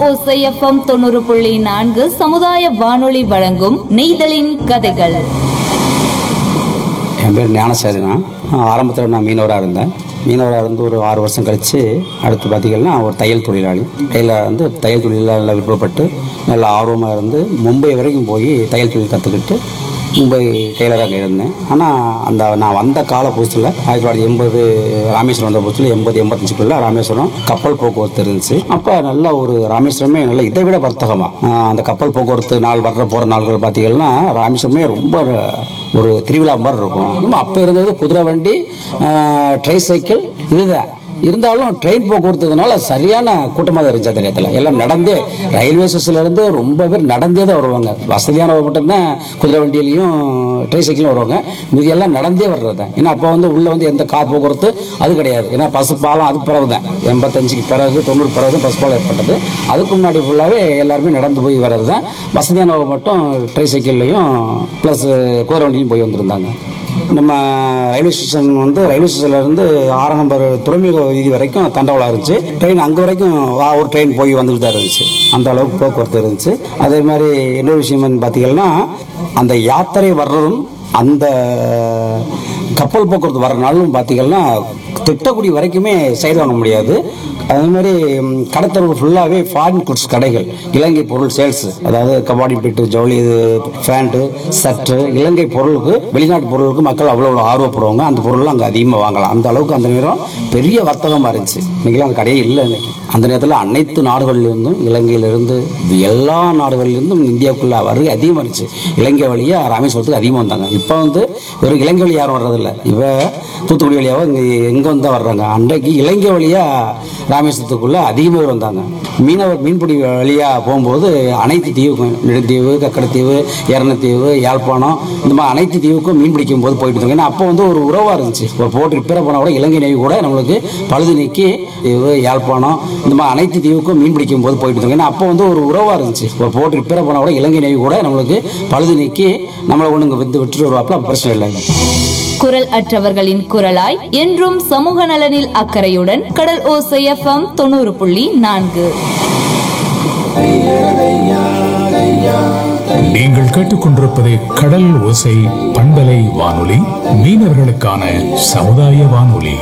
ஓசைஎஃப்எம் தொண்ணூறு புள்ளி நான்கு சமுதாய வானொலி வழங்கும் நெய்தலின் கதைகள் என் பேர் ஞானசேகரனா நான் ஆரம்பத்தில் நான் மீனவராக இருந்தேன் மீனவராக இருந்து ஒரு ஆறு வருஷம் கழித்து அடுத்து பார்த்திங்கன்னா ஒரு தையல் தொழிலாளி தையல வந்து தையல் தொழிலில் நல்லா விருப்பப்பட்டு நல்லா ஆர்வமாக இருந்து மும்பை வரைக்கும் போய் தையல் தொழில் கற்றுக்கிட்டு மும்பை டெய்லராக இருந்தேன் ஆனால் அந்த நான் வந்த கால புதுசில் ஆயிரத்தி தொள்ளாயிரத்தி எண்பது ராமேஸ்வரம் வந்த புதுசில் எண்பது எண்பத்தஞ்சுக்குள்ள ராமேஸ்வரம் கப்பல் போக்குவரத்து இருந்துச்சு அப்போ நல்ல ஒரு ராமேஸ்வரமே நல்ல இதை விட வர்த்தகமாக அந்த கப்பல் போக்குவரத்து நாள் வர்ற போகிற நாள்கள் பார்த்தீங்கன்னா ராமேஸ்வரமே ரொம்ப ஒரு திருவிழா மாதிரி இருக்கும் இன்னும் அப்போ இருந்தது குதிரை வண்டி ட்ரை சைக்கிள் இதுதான் இருந்தாலும் ட்ரெயின் போக்குவரத்துனால சரியான கூட்டமாக தான் இருந்துச்சு அந்த நேரத்தில் எல்லாம் நடந்தே ரயில்வே ஸ்டேஷன்ல இருந்து ரொம்ப பேர் நடந்தே தான் வருவாங்க வசதியானவங்க மட்டும்தான் குதிரை வண்டியிலையும் ட்ரை சைக்கிளும் வருவாங்க மீதி எல்லாம் நடந்தே வர்றது தான் ஏன்னா அப்போ வந்து உள்ளே வந்து எந்த கார் போக்குவரத்து அது கிடையாது ஏன்னா பசு பாலம் அது பிறகு தான் எண்பத்தஞ்சுக்கு பிறகு தொண்ணூறு பிறகு தான் பசு பாலம் ஏற்பட்டது அதுக்கு முன்னாடி ஃபுல்லாகவே எல்லாருமே நடந்து போய் வர்றது தான் வசதியானவங்க மட்டும் ட்ரை சைக்கிள்லையும் ப்ளஸ் குதிரை வண்டியும் போய் வந்திருந்தாங்க நம்ம ரயில்வே ஸ்டேஷன் வந்து ரயில்வே ஸ்டேஷன்ல இருந்து ஆறாம் நம்பர் துறைமுக வீதி வரைக்கும் தண்டவாளம் இருந்துச்சு ட்ரெயின் அங்கே வரைக்கும் வா- ஒரு ட்ரெயின் போய் வந்துட்டு தான் இருந்துச்சு அந்த அளவுக்கு போக்குவரத்து இருந்துச்சு அதே மாதிரி இன்னொரு விஷயம் பார்த்தீங்கன்னா அந்த யாத்திரை வர்றதும் அந்த கப்பல் போக்குவரத்து வர நாளும் பார்த்தீங்கன்னா திட்டக்குடி வரைக்குமே சைடு வாங்க முடியாது அதே மாதிரி ம், கடத்தரவு ஃபுல்லாகவே ஃபாரின் குட்ஸ் கடைகள் இலங்கை பொருள் சேல்ஸ் அதாவது கபாடி பிட்டு ஜவுளி இது ஃபேண்ட்டு சட்டு இலங்கை பொருளுக்கு வெளிநாட்டு பொருளுக்கு மக்கள் அவ்வளோ அவ்வளோ ஆர்வப்படுவாங்க அந்த பொருள்லாம் அங்கே அதிகமாக வாங்கலாம் அந்த அளவுக்கு அந்த நேரம் பெரிய வர்த்தகமாக இருந்துச்சு இன்னைக்கெல்லாம் அந்த கடையே இல்லை இன்னைக்கு அந்த நேரத்தில் அனைத்து நாடுகளிலிருந்தும் இலங்கையிலிருந்து எல்லா நாடுகளிலிருந்தும் இந்தியாவுக்குள்ள வருகை அதிகமாக இருந்துச்சு இலங்கை வழியாக ராமேஸ்வரத்துக்கு அதிகமாக வந்தாங்க இப்போ வந்து ஒரு இலங்கை வழி யாரும் வர்றதில்ல இப்போ தூத்துக்குடி வழியாக இங்கே எங்கே வந்து தான் வர்றாங்க அன்றைக்கு இலங்கை வழியாக ராமேஸ்வரத்துக்குள்ள அதிகமாக பேர் வந்தாங்க மீனவர் மீன்பிடி வழியாக போகும்போது அனைத்து தீவுக்கும் நெடுந்தீவு கக்கடத்தீவு எரணத்தீவு யாழ்ப்பாணம் இந்த மாதிரி அனைத்து தீவுக்கும் மீன் பிடிக்கும் போது போயிட்டு இருந்தாங்க ஏன்னா அப்போ வந்து ஒரு உறவாக இருந்துச்சு ஒரு போட்டு ரிப்பேர் பண்ணால் கூட இலங்கை நேவி கூட நம்மளுக்கு பழுது நீக்கி தீவு யாழ்ப்பாணம் இந்த மாதிரி அனைத்து தீவுக்கும் மீன் பிடிக்கும் போது போயிட்டு இருந்தாங்க ஏன்னா அப்போ வந்து ஒரு உறவாக இருந்துச்சு ஒரு போட்டு ரிப்பேர் பண்ணால் கூட இலங்கை நேவி கூட நம்மளுக்கு பழுது நீக்கி நம்மளை ஒன்று வித்து விட்டுட்டு வருவாப்பில் அப்போ பிரச்சனை இல்லை குரல் அற்றவர்களின் குரலாய் என்றும் சமூக நலனில் அக்கறையுடன் கடல் ஓசை எஃப்எம் தொண்ணூறு புள்ளி நான்கு நீங்கள் கேட்டுக்கொண்டிருப்பது கடல் ஓசை பண்பலை வானொலி மீனவர்களுக்கான சமுதாய வானொலி